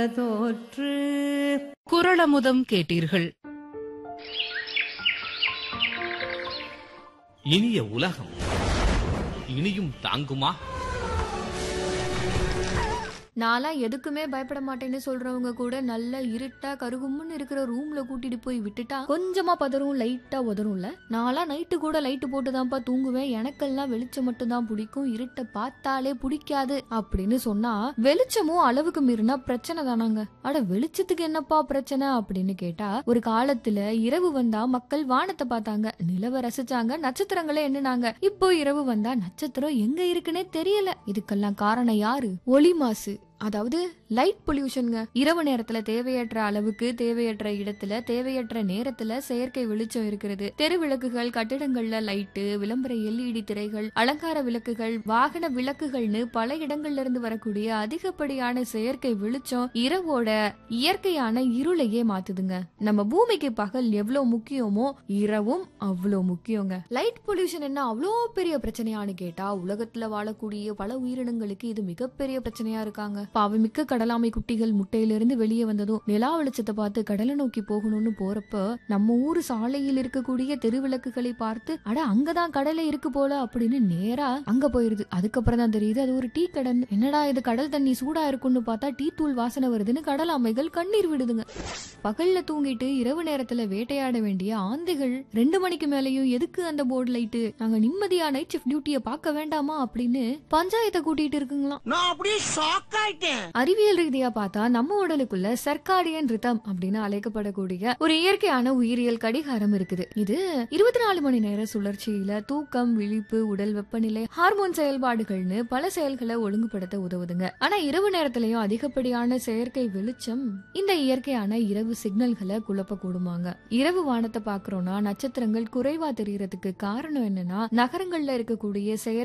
தோற்று குரளமுதம் கேட்டீர்கள் இனிய உலகம் இனியும் தாங்குமா நான்லாம் எதுக்குமே பயப்பட மாட்டேன்னு சொல்றவங்க கூட நல்ல இருட்டா கருகும்னு இருக்கிற ரூம்ல கூட்டிட்டு போய் விட்டுட்டா கொஞ்சமா பதறும் லைட்டா உதறும்ல நான்லாம் நைட்டு கூட லைட்டு போட்டு தான்ப்பா தூங்குவேன் எனக்கெல்லாம் வெளிச்சம் மட்டும் தான் பிடிக்கும் இருட்டை பார்த்தாலே பிடிக்காது அப்படின்னு சொன்னா வெளிச்சமும் அளவுக்கு மீறினா பிரச்சனை தானாங்க அட வெளிச்சத்துக்கு என்னப்பா பிரச்சனை அப்படின்னு கேட்டா ஒரு காலத்துல இரவு வந்தா மக்கள் வானத்தை பார்த்தாங்க நிலவை ரசிச்சாங்க நட்சத்திரங்களை எண்ணுனாங்க இப்போ இரவு வந்தா நட்சத்திரம் எங்க இருக்குன்னே தெரியல இதுக்கெல்லாம் காரணம் யாரு ஒளி மாசு அதாவது லைட் பொல்யூஷனுங்க இரவு நேரத்துல தேவையற்ற அளவுக்கு தேவையற்ற இடத்துல தேவையற்ற நேரத்துல செயற்கை வெளிச்சம் இருக்கிறது தெரு விளக்குகள் கட்டிடங்கள்ல லைட்டு விளம்பர எல்இடி திரைகள் அலங்கார விளக்குகள் வாகன விளக்குகள்னு பல இடங்கள்ல இருந்து வரக்கூடிய அதிகப்படியான செயற்கை வெளிச்சம் இரவோட இயற்கையான இருளையே மாத்துதுங்க நம்ம பூமிக்கு பகல் எவ்வளவு முக்கியமோ இரவும் அவ்வளோ முக்கியங்க லைட் பொல்யூஷன் என்ன அவ்வளோ பெரிய பிரச்சனையான்னு கேட்டா உலகத்துல வாழக்கூடிய பல உயிரினங்களுக்கு இது மிகப்பெரிய பிரச்சனையா இருக்காங்க பாவமிக்க கடலாமை குட்டிகள் முட்டையிலிருந்து வெளியே வந்ததும் நிலா வெளிச்சத்தை பார்த்து கடலை நோக்கி போகணும்னு போறப்ப நம்ம ஊர் சாலையில் இருக்கக்கூடிய தெருவிளக்குகளை பார்த்து அட அங்கதான் கடலை இருக்கு போல அப்படின்னு நேரா அங்க போயிருது அதுக்கப்புறம் தான் தெரியுது அது ஒரு டீ கடன் என்னடா இது கடல் தண்ணி சூடா இருக்குன்னு பார்த்தா டீ தூள் வாசனை வருதுன்னு கடலாமைகள் கண்ணீர் விடுதுங்க பகல்ல தூங்கிட்டு இரவு நேரத்துல வேட்டையாட வேண்டிய ஆந்தைகள் ரெண்டு மணிக்கு மேலயும் எதுக்கு அந்த போர்டு லைட்டு நாங்க நிம்மதியா நைட் ஷிஃப்ட் டியூட்டிய பார்க்க வேண்டாமா அப்படின்னு பஞ்சாயத்தை கூட்டிட்டு இருக்குங்களாம் நான் அப்படியே ஷாக் ஆயிட்டேன் அறிவியல் ரீதியா பார்த்தா நம்ம உடலுக்குள்ள சர்க்காடியன் ரிதம் அப்படின்னு அழைக்கப்படக்கூடிய ஒரு இயற்கையான உயிரியல் கடிகாரம் இருக்குது இது இருபத்தி நாலு மணி நேர சுழற்சியில தூக்கம் விழிப்பு உடல் வெப்பநிலை ஹார்மோன் செயல்பாடுகள்னு பல செயல்களை ஒழுங்குபடுத்த உதவுதுங்க ஆனா இரவு நேரத்திலயும் அதிகப்படியான செயற்கை வெளிச்சம் இந்த இயற்கையான இரவு சிக்னல்களை குழப்ப கூடுமாங்க இரவு வானத்தை பாக்குறோம்னா நட்சத்திரங்கள் குறைவா தெரியறதுக்கு காரணம் என்னன்னா நகரங்கள்ல இருக்கக்கூடிய செயற்கை